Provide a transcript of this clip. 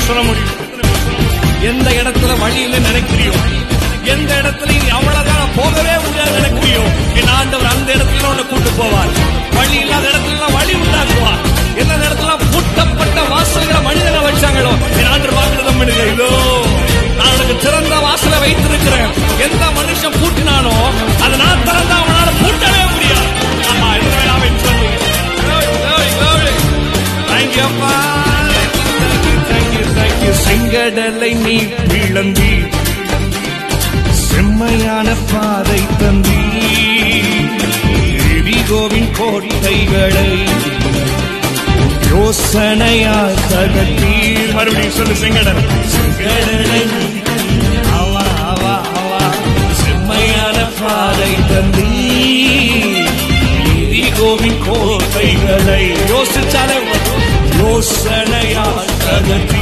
பேர் சொல்ல முடியும் எந்த இடத்துல வழி இல்லை நினைக்கிறியோ எந்த இடத்துல இனி அவ்வளவுதான் நான் போகவே முடியாது நினைக்கிறியோ என் ஆண்டவர் அந்த இடத்துல உன்னை கூட்டு போவார் வழி இல்லாத இடத்துல வழி உண்டாக்குவார் எந்த இடத்துல பூட்டப்பட்ட வாசல்களை மனிதனை வச்சாங்களோ என் ஆண்டவர் வாக்குறதம் பண்ணுங்க இதோ நான் உனக்கு திறந்த வாசலை வைத்திருக்கிறேன் எந்த மனுஷன் பூட்டினானோ அதை நான் திறந்தா அவனால பூட்டவே முடியாது ஆமா இந்த வேளாவை சொல்லு Glory, glory, glory. Thank you, அப்பா. Thank you, thank you, thank you. செங்கடலை நீ விளம்பி செம்மையான பாதை தந்தி எரிகோவின் கோட்டைகளை யோசனையால் தகத்தீர் மறுபடியும் சொல்லு செங்கடல் செங்கடலை நீ அவா அவா அவா செம்மையான பாதை தந்தி எரிகோவின் கோட்டைகளை யோசிச்சாலே வரும். யோசனையால் தகத்தீர்